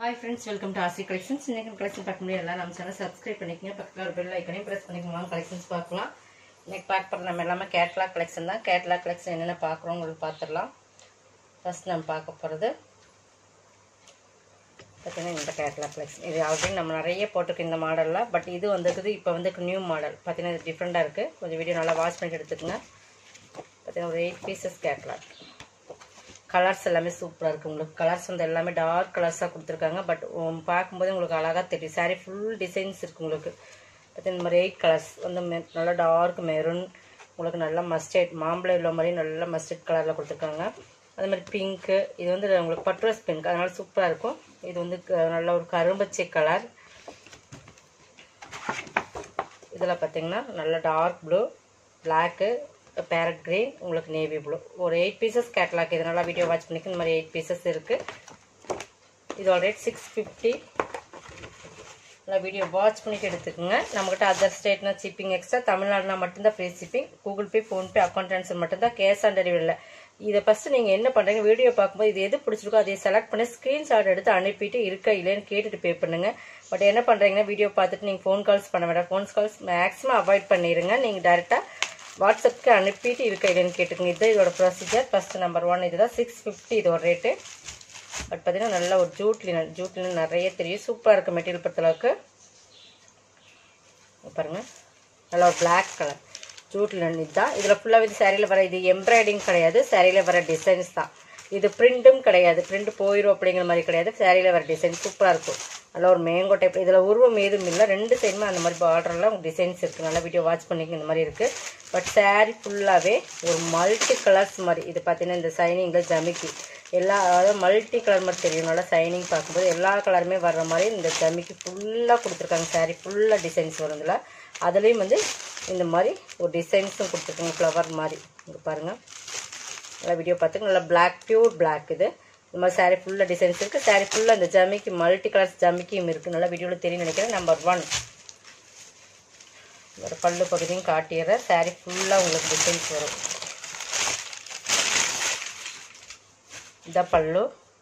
hi friends welcome to Aasi collections இன்னைக்கு collection பார்க்க முடியாது எல்லாம் நம்ம சேனல் சப்ஸ்கிரைப் பண்ணிக்கங்க பக்கத்தில் ஒரு பெல் ஐக்கனையும் ப்ரெஸ் பண்ணிக்கோங்க வாங்க கலெக்ஷன்ஸ் பார்க்கலாம் இன்னைக்கு பார்க்க போகிற நம்ம எல்லாமே கேட்லாக் கலெக்ஷன் தான் கேட்லாக் கலெக்ஷன் என்னென்ன பார்க்குறோம் உங்களுக்கு பார்த்துடலாம் ஃபர்ஸ்ட் நம்ம பார்க்க போகிறது பார்த்தீங்கன்னா இந்த கேட்லாக் கலெக்ஷன் இது ஆல்ரெடி நம்ம நிறைய போட்டிருக்கு இந்த மாடலில் பட் இது வந்துருக்குது இப்போ வந்து நியூ மாடல் பார்த்தீங்கன்னா இது டிஃப்ரெண்ட்டாக இருக்குது கொஞ்சம் வீடியோ நல்லா வாட்ச் பண்ணிட்டு எடுத்துக்கோங்க பார்த்தீங்கன்னா ஒரு எயிட் பீசஸ் கேட்லாக் கலர்ஸ் எல்லாமே சூப்பராக இருக்குது உங்களுக்கு கலர்ஸ் வந்து எல்லாமே டார்க் கலர்ஸாக கொடுத்துருக்காங்க பட் பார்க்கும்போது உங்களுக்கு அழகாக தெரியும் சாரீ ஃபுல் டிசைன்ஸ் இருக்குது உங்களுக்கு பார்த்தீங்கன்னா இந்த மாதிரி எயிட் கலர்ஸ் வந்து மெ- நல்லா டார்க் மெரூன் உங்களுக்கு நல்லா மஸ்டர்ட் மாம்பழம் உள்ள மாதிரி நல்லா மஸ்டர்ட் கலரில் கொடுத்துருக்காங்க அது மாதிரி பிங்க்கு இது வந்து உங்களுக்கு பட்ரோஸ் பிங்க் அதனால சூப்பராக இருக்கும் இது வந்து க- நல்ல ஒரு கரும்பச்சை கலர் இதில் பார்த்தீங்கன்னா நல்ல dark blue black parrot green உங்களுக்கு நேவி ப்ளூ ஒரு எயிட் பீசஸ் கேட்லாக் இது நல்லா வீடியோ வாட்ச் பண்ணிக்க இந்த மாதிரி எயிட் பீசஸ் இருக்குது இதோட ரேட் சிக்ஸ் ஃபிஃப்டி நல்லா வீடியோ வாட்ச் பண்ணிட்டு எடுத்துக்கோங்க நம்மகிட்ட அதர் ஸ்டேட்னா ஷிப்பிங் எக்ஸ்ட்ரா தமிழ்நாடுனா மட்டும்தான் free shipping Google Pay PhonePe account transfer மட்டும்தான் கேஷ் ஆன் டெலிவரியில் இதை ஃபஸ்ட்டு நீங்கள் என்ன பண்ணுறீங்க வீடியோ பார்க்கும்போது இது எது பிடிச்சிருக்கோ அதை செலக்ட் பண்ணி ஸ்க்ரீன்ஷாட் எடுத்து அனுப்பிட்டு இருக்கா இல்லைன்னு கேட்டுட்டு பே பண்ணுங்க பட் என்ன பண்ணுறீங்கன்னா வீடியோ பார்த்துட்டு நீங்கள் ஃபோன் கால்ஸ் பண்ண வேண்டாம் ஃபோன் கால்ஸ் மேக்ஸிமம் அவாய்ட் பண்ணிடுங்க நீங்கள் டேரெக்டாக வாட்ஸ்அப்க்கு அனுப்பிட்டு இருக்கா இல்லைன்னு கேட்டுக்கோங்க இது இதோட ப்ரொசீஜர் ஃபஸ்ட் நம்பர் ஒன் இதுதான் சிக்ஸ் ஃபிஃப்டி இதோட ரேட்டு பட் பார்த்தீங்கன்னா நல்ல ஒரு ஜூட் லினன் ஜூட் லினன் நிறைய தெரியும் சூப்பராக இருக்குது மெட்டீரியல் பொறுத்தளவுக்கு பாருங்க நல்லா ஒரு Black கலர் ஜூட் லினன் இதுதான் இதில் ஃபுல்லாக இது சேரீயில் வர இது எம்ப்ராய்டிங் கிடையாது சேரீயில் வர டிசைன்ஸ் தான் இது பிரிண்ட்டும் கிடையாது பிரிண்ட் போயிடும் அப்படிங்கிற மாதிரி கிடையாது சேரீயில் வர டிசைன் சூப்பராக இருக்கும் நல்ல ஒரு மேங்கோ டைப் இதில் உருவம் ஏதும் இல்லை ரெண்டு சைடுமே அந்த மாதிரி பார்டர்லாம் டிசைன்ஸ் இருக்குது நல்லா வீடியோ வாட்ச் பண்ணிக்க இந்த மாதிரி இருக்குது பட் saree ஃபுல்லாகவே ஒரு மல்டி கலர்ஸ் மாதிரி இது பார்த்தீங்கன்னா இந்த சைனிங்கில் ஜமிக்கி எல்லா அதாவது மல்டி கலர் மாதிரி தெரியும் நல்லா சைனிங் பார்க்கும்போது எல்லா கலருமே வர்ற மாதிரி இந்த ஜமிக்கி ஃபுல்லாக கொடுத்துருக்காங்க saree ஃபுல்லாக டிசைன்ஸ் வரும் இதில் அதுலேயும் வந்து இந்த மாதிரி ஒரு டிசைன்ஸும் கொடுத்துருக்காங்க ஃப்ளவர் மாதிரி இங்கே பாருங்கள் நல்லா வீடியோ பார்த்துங்க நல்லா பிளாக் பியூர் பிளாக் இது இந்த மாதிரி saree ஃபுல்லாக டிசைன்ஸ் இருக்குது saree ஃபுல்லாக இந்த ஜமிக்கி மல்டி கலர்ஸ் ஜமிக்கியும் இருக்குது நல்லா வீடியோவில் தெரியும் நினைக்கிறேன் நம்பர் ஒன் ஒரு பல்லு பகுதியும் காட்டிடுறேன் saree ஃபுல்லாக உங்களுக்கு டிசைன்ஸ் வரும் இந்த பல்லு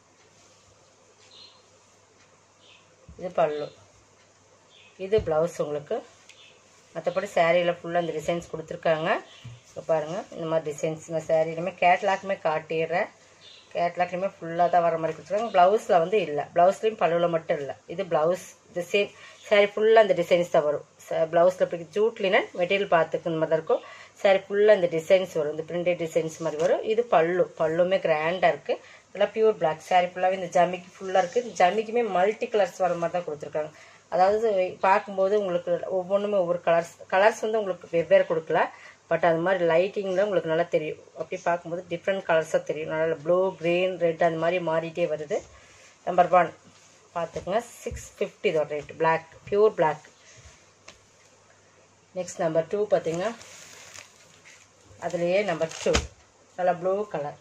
இது பல்லு இது ப்ளவுஸ் உங்களுக்கு மற்றபடி சேரீயில் ஃபுல்லாக இந்த டிசைன்ஸ் கொடுத்துருக்காங்க இப்போ பாருங்கள் இந்த மாதிரி டிசைன்ஸ் இந்த சேரீலுமே கேட்லாக்குமே காட்டிடுறேன் கேட்லாக்லையுமே ஃபுல்லாக தான் வர மாதிரி கொடுத்துருக்காங்க ப்ளவுஸில் வந்து இல்லை ப்ளவுஸ்லேயும் பல்லுவில் மட்டும் இல்லை இது ப்ளவுஸ் இது சேம் சாரி ஃபுல்லாக இந்த டிசைன்ஸ் தான் வரும் ப்ளவுஸில் இப்படி ஜூட் லினன் மெட்டீரியல் பார்த்துக்கு இந்த மாதிரி தான் இருக்கும் சாரி ஃபுல்லாக இந்த டிசைன்ஸ் வரும் இந்த பிரிண்டட் டிசைன்ஸ் மாதிரி வரும் இது பல்லு பல்லுமே கிராண்டாக இருக்குது நல்லா பியூர் பிளாக் சாரி ஃபுல்லாகவே இந்த ஜமிக்கு ஃபுல்லாக இருக்குது இந்த ஜமிக்குமே மல்டி கலர்ஸ் வர மாதிரி தான் கொடுத்துருக்காங்க அதாவது பார்க்கும்போது உங்களுக்கு ஒவ்வொன்றுமே ஒவ்வொரு கலர்ஸ் கலர்ஸ் வந்து உங்களுக்கு வெவ்வேறு கொடுக்கல பட் அது மாதிரி லைட்டிங்கில் உங்களுக்கு நல்லா தெரியும் அப்படி பார்க்கும்போது டிஃப்ரெண்ட் கலர்ஸாக தெரியும் நல்லா ப்ளூ க்ரீன் ரெட் அந்த மாதிரி மாறிட்டே வருது நம்பர் ஒன் பார்த்துக்குங்க சிக்ஸ் ஃபிஃப்டி இதோட rate black pure black next number two பார்த்தீங்கன்னா அதுலேயே நம்பர் டூ நல்லா ப்ளூ கலர்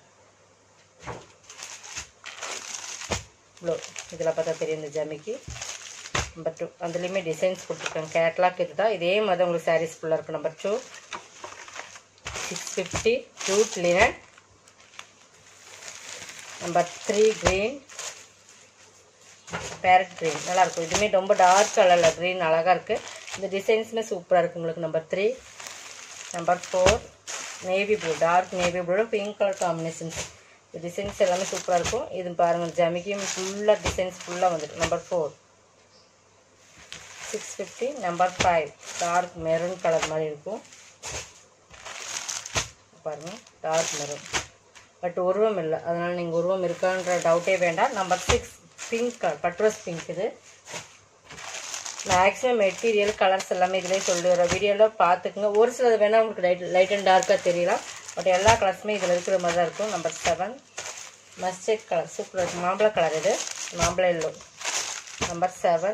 ப்ளூ இதில் பார்த்தா தெரியும் இந்த ஜமிக்கு நம்பர் டூ அதுலேயுமே டிசைன்ஸ் கொடுத்துருக்காங்க கேட்லாக் இதுதான் இதே மாதிரி தான் உங்களுக்கு சாரீஸ் ஃபுல்லாக இருக்கும் number two six fifty jute linen number three green parrot green நல்லாயிருக்கும் இதுவுமே ரொம்ப டார்க் கலரில் க்ரீன் அழகாக இருக்குது இந்த டிசைன்ஸுமே சூப்பராக இருக்குது உங்களுக்கு number three number four navy blue dark navy blue pink colour combinations இந்த டிசைன்ஸ் எல்லாமே சூப்பராக இருக்கும் இது பாருங்கள் ஜமிக்கியும் ஃபுல்லாக டிசைன்ஸ் ஃபுல்லாக வந்துடும் number four six fifty number five dark maroon colour மாதிரி இருக்கும் பாருங்கள் டார்க் மெரூன் பட் உருவம் இல்லை அதனால் நீங்கள் உருவம் இருக்கான்ற டவுட்டே வேண்டாம் நம்பர் சிக்ஸ் பிங்க் கலர் பட்ரோஸ் பிங்க் இது மேக்ஸிமம் மெட்டீரியல் கலர்ஸ் எல்லாமே இதிலே சொல்லிடுறோம் வீடியோவில் பார்த்துக்குங்க ஒரு சிலது வேணால் உங்களுக்கு லைட் லைட் அண்ட் டார்க்காக தெரியலாம் பட் எல்லா கலர்ஸுமே இதில் இருக்கிற மாதிரி தான் இருக்கும் நம்பர் செவன் மஸ்டர்ட் கலர் சூப்பராக இருக்கும் மாம்பழ கலர் இது மாம்பழ yellow number seven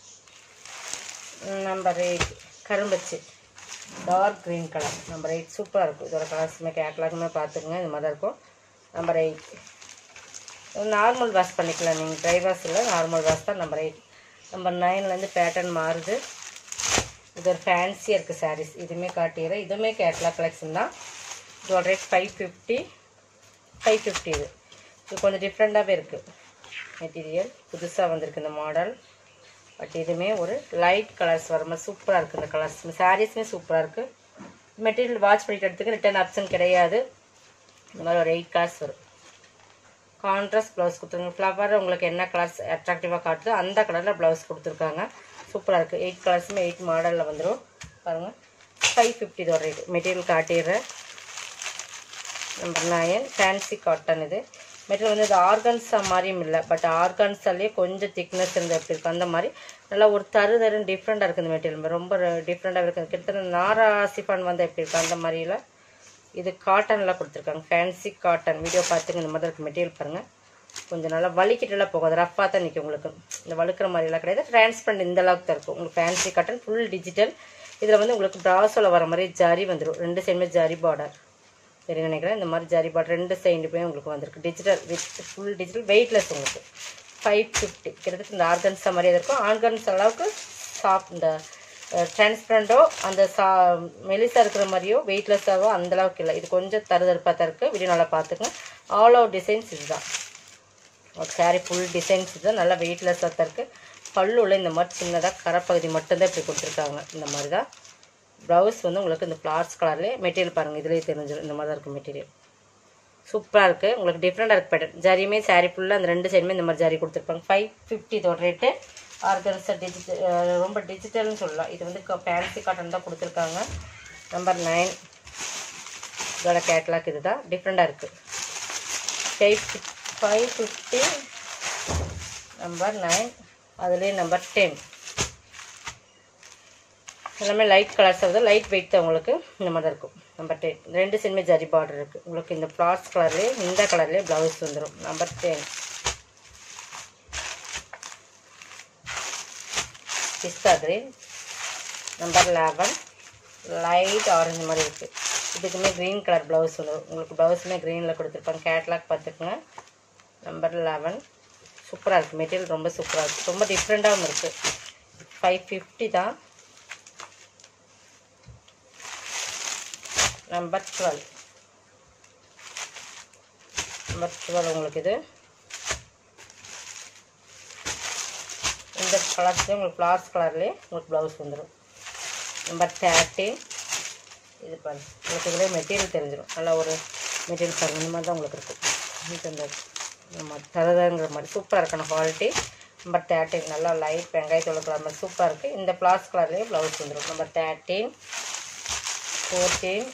number eight கரும்பச்சு dark green colour number eight சூப்பராக இருக்கும் இதோட கலர்ஸுமே கேட்லாக்குமே பார்த்துக்குங்க இது மாதிரி தான் இருக்கும் நம்பர் எயிட் நார்மல் வாஷ் பண்ணிக்கலாம் நீங்கள் ட்ரை வாஷ் இல்லை நார்மல் வாஷ் தான் நம்பர் எயிட் நம்பர் நைன்லேருந்து பேட்டர்ன் மாறுது இது ஒரு ஃபேன்சியாக இருக்குது சாரீஸ் இதுவுமே காட்டிடுறேன் இதுவுமே கேட்லாக் கலெக்ஷன் தான் இதோட rate five fifty five fifty இது இது கொஞ்சம் டிஃப்ரெண்ட்டாகவே இருக்குது மெட்டீரியல் புதுசாக வந்திருக்கு இந்த மாடல் பட் இதுவுமே ஒரு லைட் கலர்ஸ் வர மாதிரி சூப்பராக இருக்குது இந்த கலர்ஸ் சாரீஸுமே சூப்பராக இருக்குது மெட்டீரியல் வாட்ச் பண்ணிட்டு எடுத்துக்க ரிட்டர்ன் ஆப்ஷன் கிடையாது இந்த மாதிரி ஒரு எயிட் கலர்ஸ் வரும் கான்ட்ராஸ்ட் ப்ளவுஸ் கொடுத்துருங்க ஃப்ளவர் உங்களுக்கு என்ன கலர்ஸ் அட்ராக்டிவாக காட்டுதோ அந்த கலரில் ப்ளவுஸ் கொடுத்துருக்காங்க சூப்பராக இருக்குது எயிட் கலர்ஸுமே எயிட் மாடலில் வந்துடும் பாருங்கள் ஃபைவ் ஃபிஃப்டி இதோட ரேட் மெட்டீரியல் காட்டிடுறேன் நம்பர் நயன் ஃபேன்சி காட்டன் இது மெட்டீரியல் வந்து இது ஆர்கன்ஸா மாதிரியும் இல்லை பட் ஆர்கன்ஸாலேயே கொஞ்சம் திக்னஸ் இருந்து எப்படி இருக்கும் அந்த மாதிரி நல்லா ஒரு தரு தருன்னு டிஃப்ரெண்ட்டாக இருக்குது இந்த மெட்டீரியல் ரொம்ப டிஃப்ரெண்ட்டாக இருக்குது கிட்டத்தட்ட நாரா சிஃபான் வந்து எப்படி இருக்கும் அந்த மாதிரிலாம் இது காட்டனில் கொடுத்துருக்காங்க ஃபேன்சி காட்டன் வீடியோ பார்த்துங்க இந்த மாதிரி இருக்குது மெட்டீரியல் பாருங்கள் கொஞ்சம் நல்லா வலிக்கிட்டுலாம் போகாது ரஃப்பாக தான் நிற்கும் உங்களுக்கு இந்த வழுக்கிற மாதிரிலாம் கிடையாது டிரான்ஸ்பரண்ட் இந்த அளவுக்கு தான் இருக்கும் உங்களுக்கு ஃபேன்சி காட்டன் ஃபுல் டிஜிட்டல் இதில் வந்து உங்களுக்கு ப்ராஸோவில் வர மாதிரி ஜரி வந்துடும் ரெண்டு சைடுமே ஜரி பார்டர் சரி நினைக்கிறேன் இந்த மாதிரி ஜரி பார்டர் ரெண்டு சைடுமே உங்களுக்கு வந்திருக்கு digital with full digital weightless உங்களுக்கு ஃபைவ் ஃபிஃப்டி கிட்டத்தட்ட இந்த ஆர்கன்ஸா மாதிரியே இருக்கும் ஆர்கன்ஸ் அளவுக்கு சாஃப்ட் இந்த டிரான்ஸ்பரண்டோ அந்த சா மெலிசாக இருக்கிற மாதிரியோ வெயிட்லெஸ்ஸாகவோ அந்த அளவுக்கு இல்லை இது கொஞ்சம் தருதருப்பாக தான் இருக்குது வீடியோ நல்லா பார்த்துக்கங்க ஆல் அவுட் டிசைன்ஸ் இதுதான் ஒரு சாரீ ஃபுல் டிசைன்ஸ் இதுதான் நல்லா வெயிட்லெஸ்ஸாக தான் இருக்குது பல்லுல இந்த மாதிரி சின்னதாக கரப்பகுதி மட்டும்தான் இப்படி கொடுத்துருக்காங்க இந்த மாதிரி தான் ப்ளவுஸ் வந்து உங்களுக்கு இந்த ஃப்ளார்ஸ் கலர்லேயே மெட்டீரியல் பாருங்கள் இதுலேயே தெரிஞ்சிடும் இந்த மாதிரி தான் இருக்கும் மெட்டீரியல் சூப்பராக இருக்குது உங்களுக்கு டிஃப்ரெண்ட்டாக இருக்கு பேட்டர்ன் ஜரியுமே சாரீ ஃபுல்லாக அந்த ரெண்டு சைடுமே இந்த மாதிரி ஜரி கொடுத்துருப்பாங்க ஃபைவ் ஃபிஃப்டி இதோட ரேட்டு ஆர்கன்ஸா டிஜிட்டல் ரொம்ப டிஜிட்டல்னு சொல்லலாம் இது வந்து ஃபேன்சி காட்டன் தான் கொடுத்துருக்காங்க நம்பர் நைன் இதோட கேட்லாக் இது தான் டிஃப்ரெண்ட்டாக இருக்குது five five fifty number nine அதுலேயே நம்பர் டென் எல்லாமே லைட் கலர்ஸ் ஆகுது லைட் வெயிட் தான் உங்களுக்கு இந்த மாதிரி தான் இருக்கும் நம்பர் டென் ரெண்டு சைடுமே ஜரி பார்டர் இருக்குது உங்களுக்கு இந்த ஃப்ளார்ஸ் கலர்லேயே இந்த கலர்லேயே ப்ளவுஸ் வந்துடும் நம்பர் டென் பிஸ்தா green number eleven light orange மாதிரி இருக்குது இதுக்குமே க்ரீன் கலர் ப்ளவுஸ் வந்துடும் உங்களுக்கு ப்ளவுஸுமே க்ரீனில் கொடுத்துருப்பாங்க கேட்லாக் பார்த்துக்குங்க நம்பர் லெவன் சூப்பராக இருக்குது மெட்டீரியல் ரொம்ப சூப்பராக இருக்குது ரொம்ப டிஃப்ரெண்ட்டாகவும் இருக்குது ஃபைவ் ஃபிஃப்டி தான் நம்பர் டுவெல் நம்பர் டுவெல் உங்களுக்கு இது இந்த கலர்ஸ்லேயே உங்களுக்கு ஃப்ளார்ஸ் கலர்லேயே உங்களுக்கு ப்ளவுஸ் வந்துடும் நம்பர் தேர்ட்டீன் இது பாருங்க உங்களுக்கு இதில் மெட்டீரியல் தெரிஞ்சிடும் நல்லா ஒரு மெட்டீரியல் பாருங்க இந்த மாதிரி தான் உங்களுக்கு இருக்கும் இது இந்த நம்ம தரதங்கிற மாதிரி சூப்பராக இருக்கணும் குவாலிட்டி நம்பர் தேர்ட்டீன் நல்லா லைட் வெங்காயத்தோட கலர் மாதிரி சூப்பராக இருக்குது இந்த ஃப்ளார்ஸ் கலர்லேயே ப்ளவுஸ் வந்துடும் நம்பர் தேர்ட்டீன் ஃபோர்டீன்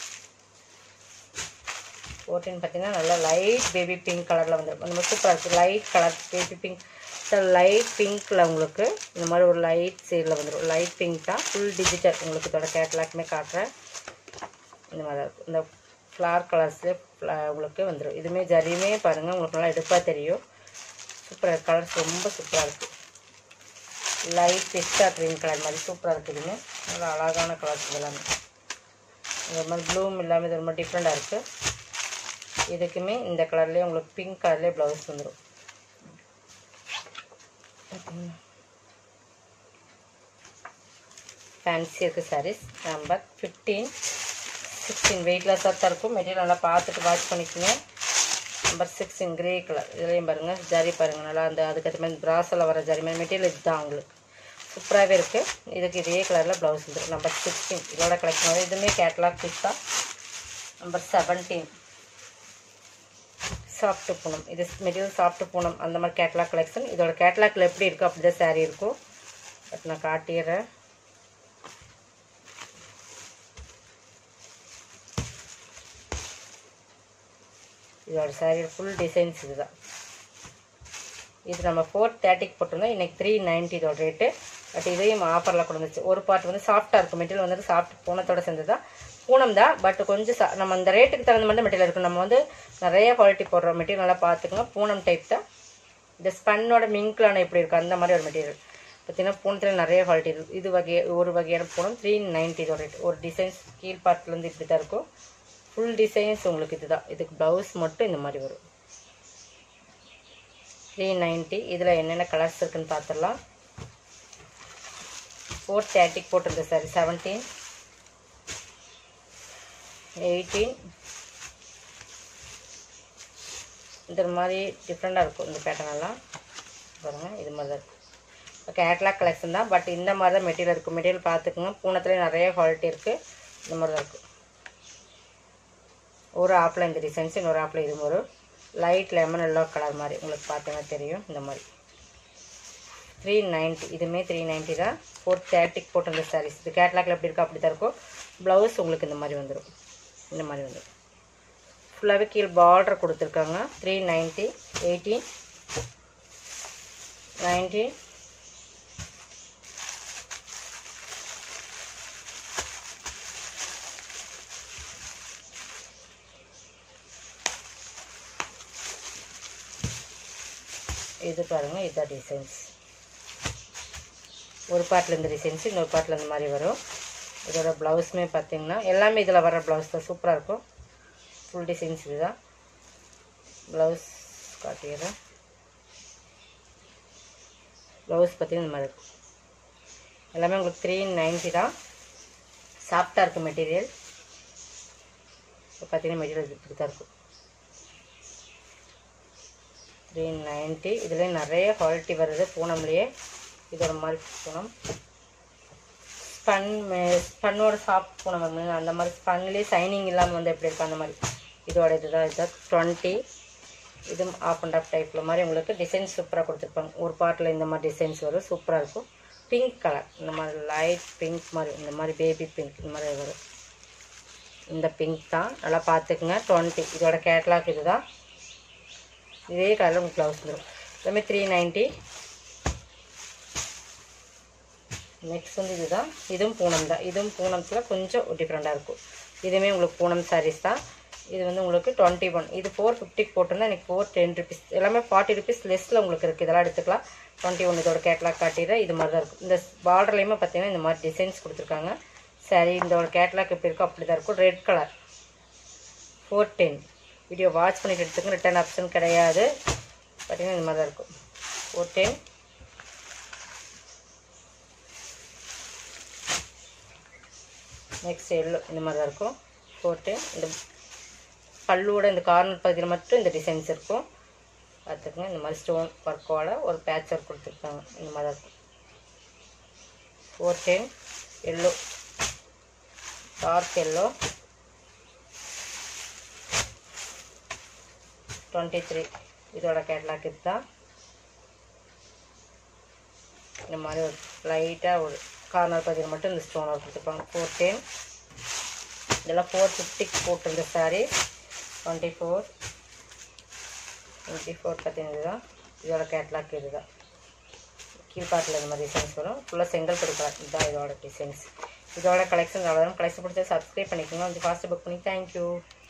ஃபோர்டீன் பார்த்தீங்கன்னா நல்லா லைட் பேபி பிங்க் கலரில் வந்துருக்கும் இந்த மாதிரி சூப்பராக இருக்குது light colour baby pink light பிங்க்கில் உங்களுக்கு இந்த மாதிரி ஒரு லைட் சைடில் வந்துடும் லைட் பிங்க் தான் ஃபுல் டிஜிட்டல் உங்களுக்கு இதோட கேட்லாக்குமே காட்டுறேன் இந்த மாதிரி தான் இருக்கும் இந்த ஃப்ளார் கலர்ஸ்லேயே உங்களுக்கு வந்துடும் இதுவுமே ஜரியுமே பாருங்கள் உங்களுக்கு நல்லா எடுப்பாக தெரியும் சூப்பராக கலர்ஸ் ரொம்ப சூப்பராக இருக்குது லைட் பிஸ்டா க்ரீன் கலர் மாதிரி சூப்பராக இருக்குது இதுவுமே நல்லா அழகான கலர்ஸ் இதெல்லாமே இந்த மாதிரி ப்ளூம் இல்லாமல் இது ரொம்ப டிஃப்ரெண்ட்டாக இருக்குது இதுக்குமே இந்த கலர்லேயே உங்களுக்கு பிங்க் கலர்லேயே ப்ளவுஸ் வந்துடும் ஃபேன்சி இருக்குது சாரீஸ் நம்பர் ஃபிஃப்டீன் சிக்ஸ்டீன் வெயிட்லெஸ்ஸாக தான் இருக்கும் மெட்டீரியல் நல்லா பார்த்துட்டு வாட்ச் பண்ணிக்கோங்க நம்பர் சிக்ஸ்டீன் கிரே கலர் இதுலேயும் பாருங்கள் ஜரி பாருங்கள் நல்லா அந்த அதுக்கேற்ற மாதிரி ப்ராஸில் வர ஜரி மாதிரி மெட்டீரியல் இதுதான் உங்களுக்கு சூப்பராகவே இருக்குது இதுக்கு இதே கலரில் ப்ளவுஸ் வந்துடும் நம்பர் சிக்ஸ்டீன் இதோட கலெக்ஷன் வந்து இதுவுமே கேட்லாக் பீஸ் தான் நம்பர் செவன்டீன் சாஃப்ட்டு பூனம் இது மெட்டீரியல் சாஃப்ட்டு பூனம் அந்த மாதிரி கேட்லாக் கலெக்ஷன் இதோட கேட்லாக்ல எப்படி இருக்கோ அப்படி தான் சாரீ இருக்கும் பட் நான் காட்டிடுறேன் இதோட சாரீ ஃபுல் டிசைன்ஸ் இதுதான் இது நம்ம ஃபோர் தேர்ட்டிக்கு போட்டிருந்தோம் இன்றைக்கி த்ரீ நைன்ட்டி இதோட ரேட்டு பட் இதையும் ஆஃபரில் கொண்டு வந்துச்சு ஒரு பார்ட் வந்து சாஃப்டாக இருக்கும் மெட்டீரியல் வந்து சாஃப்ட் பூனத்தோட சேர்ந்து தான் பூனம் தான் பட் கொஞ்சம் சா நம்ம அந்த ரேட்டுக்கு தகுந்த மாதிரி மெட்டீரியல் இருக்கும் நம்ம வந்து நிறைய குவாலிட்டி போடுறோம் மெட்டீரியல் நல்லா பார்த்துக்கோங்க பூனம் டைப் தான் இந்த ஸ்பன்னோட மிங்க்லான எப்படி இருக்கும் அந்த மாதிரி ஒரு மெட்டீரியல் பார்த்தீங்கன்னா பூனத்தில் நிறைய குவாலிட்டி இருக்குது இது வகை ஒரு வகையான பூனம் த்ரீ நைன்ட்டி இதோட ரேட் ஒரு டிசைன்ஸ் கீழ் பார்ட்லேருந்து இப்படி தான் இருக்கும் ஃபுல் டிசைன்ஸ் உங்களுக்கு இதுதான் இதுக்கு ப்ளவுஸ் மட்டும் இந்த மாதிரி வரும் த்ரீ நைன்ட்டி இதில் என்னென்ன கலர்ஸ் இருக்குன்னு பார்த்துடலாம் ஃபோர் தேர்ட்டிக்கு போட்டிருந்தேன் சார் செவன்டீன் எயிட்டீன் இந்த மாதிரி டிஃப்ரெண்ட்டாக இருக்கும் இந்த பேட்டர்ன் எல்லாம் பாருங்கள் இது மாதிரி தான் இருக்கும் இப்போ கேட்லாக் கலெக்ஷன் தான் பட் இந்த மாதிரி தான் மெட்டீரியல் இருக்கும் மெட்டீரியல் பார்த்துக்குங்க பூனத்துலேயே நிறைய குவாலிட்டி இருக்குது இந்த மாதிரி தான் இருக்கும் ஒரு ஆப்பில் இந்த டிசைன்ஸ் இன்னொரு ஆப்பில் இது ஒரு லைட் லெமன் எல்லோ கலர் மாதிரி உங்களுக்கு பார்த்தீங்கன்னா தெரியும் இந்த மாதிரி த்ரீ நைன்ட்டி இதுவுமே த்ரீ நைன்ட்டி தான் ஃபோர் தேர்ட்டிக்கு போட்டிருந்த சாரீஸ் இது கேட்லாக்ல எப்படி இருக்கோ அப்படி தான் இருக்கும் ப்ளவுஸ் உங்களுக்கு இந்த மாதிரி வந்துடும் இந்த மாதிரி வந்துடும் ஃபுல்லாகவே கீழே பார்டர் கொடுத்துருக்காங்க த்ரீ நைன்ட்டி எயிட்டீன் நைன்டீன் இது பாருங்கள் இதுதான் டிசைன்ஸ் ஒரு பாட்டில் இந்த டிசைன்ஸ் இன்னொரு பாட்டில் இந்த மாதிரி வரும் இதோட ப்ளவுஸுமே பார்த்தீங்கன்னா எல்லாமே இதில் வர ப்ளவுஸ் தான் சூப்பராக இருக்கும் ஃபுல் டிசைன்ஸ் இதுதான் ப்ளவுஸ் காட்டிடுறேன் ப்ளவுஸ் பார்த்தீங்கன்னா இந்த மாதிரி இருக்கும் எல்லாமே உங்களுக்கு த்ரீ நைன்ட்டி தான் சாஃப்டாக இருக்கும் மெட்டீரியல் இப்போ பார்த்தீங்கன்னா மெட்டீரியல் இப்படி தான் இருக்கும் த்ரீ நைன்ட்டி இதுலேயே நிறைய குவாலிட்டி வருது பூனம்லேயே இதோட மாதிரி பூனம் ஸ்பன் ஸ்பன்னோட சாஃப்ட் பூனம் வந்து அந்த மாதிரி ஸ்பன்லேயே சைனிங் இல்லாமல் வந்து எப்படி இருக்கும் அந்த மாதிரி இதோட இதுதான் இதுதான் டுவெண்ட்டி இது ஆஃப் அண்ட் ஆஃப் டைப்பில் மாதிரி உங்களுக்கு டிசைன் சூப்பராக கொடுத்துருப்பாங்க ஒரு பாட்டில் இந்த மாதிரி டிசைன்ஸ் வரும் சூப்பராக இருக்கும் பிங்க் கலர் இந்த மாதிரி லைட் பிங்க் மாதிரி இந்த மாதிரி பேபி பிங்க் இந்த மாதிரி வரும் இந்த பிங்க் தான் நல்லா பார்த்துக்குங்க டுவெண்ட்டி இதோட கேட்லாக் இது தான் இதே கலரில் உங்களுக்கு ப்ளவுஸ் வந்துடும் எல்லாமே த்ரீ நைன்ட்டி நெக்ஸ்ட் வந்து இதுதான் இதுவும் பூனம் தான் இதுவும் பூனத்தில் கொஞ்சம் டிஃப்ரெண்ட்டாக இருக்கும் இதுவுமே உங்களுக்கு பூனம் சாரீஸ் தான் இது வந்து உங்களுக்கு டுவெண்ட்டி ஒன் இது ஃபோர் ஃபிஃப்டிக்கு போட்டிருந்தா எனக்கு ஃபோர் டென் ருபீஸ் எல்லாமே ஃபார்ட்டி ருபீஸ் லெஸ்ஸில் உங்களுக்கு இருக்குது இதெல்லாம் எடுத்துக்கலாம் டுவெண்ட்டி ஒன் இதோட கேட்லாக் காட்டிடுறேன் இது மாதிரி தான் இருக்கும் இந்த பார்டர்லேயுமே பார்த்தீங்கன்னா இந்த மாதிரி டிசைன்ஸ் கொடுத்துருக்காங்க சரி இதோட கேட்லாக் எப்படி இருக்கோ அப்படி தான் இருக்கும் red colour four ten video watch பண்ணிட்டு எடுத்துங்க ரிட்டர்ன் ஆப்ஷன் கிடையாது பார்த்தீங்கன்னா இந்த மாதிரி தான் இருக்கும் ஃபோர் டென் நெக்ஸ்ட் எல்லோ இந்த மாதிரி தான் இருக்கும் ஃபோர் டென் இந்த பல்லோட இந்த கார்னர் பகுதியில் மட்டும் இந்த டிசைன்ஸ் இருக்கும் பார்த்துக்குங்க இந்த மாதிரி ஸ்டோன் ஒர்க்கோட ஒரு பேட்ச் ஒர்க் கொடுத்துருக்காங்க இந்த மாதிரி தான் இருக்கும் four ten yellow dark yellow twenty three இதோட கேட்லாக் இதுதான் இந்த மாதிரி ஒரு லைட்டாக ஒரு கார்னர் பகுதியில் மட்டும் இந்த ஸ்டோன் ஒர்க் கொடுத்துருப்பாங்க ஃபோர் டென் இதெல்லாம் ஃபோர் ஃபிஃப்டிக்கு போட்டிருந்த sari twenty four twenty four பார்த்தீங்கன்னா இதுதான் இதோட கேட்லாக் இதுதான் கீழ்பாட்டில் இந்த மாதிரி டிசைன்ஸ் வரும் ஃபுல்லாக செங்கல் கொடுக்கலாம் இதுதான் இதோட டிசைன்ஸ் இதோட கலெக்ஷன் அவ்வளோதான் கலெக்ஷன் பிடிச்சா சப்ஸ்கிரைப் பண்ணிக்கோங்க வந்து ஃபாஸ்ட்டு புக் பண்ணி தேங்க்யூ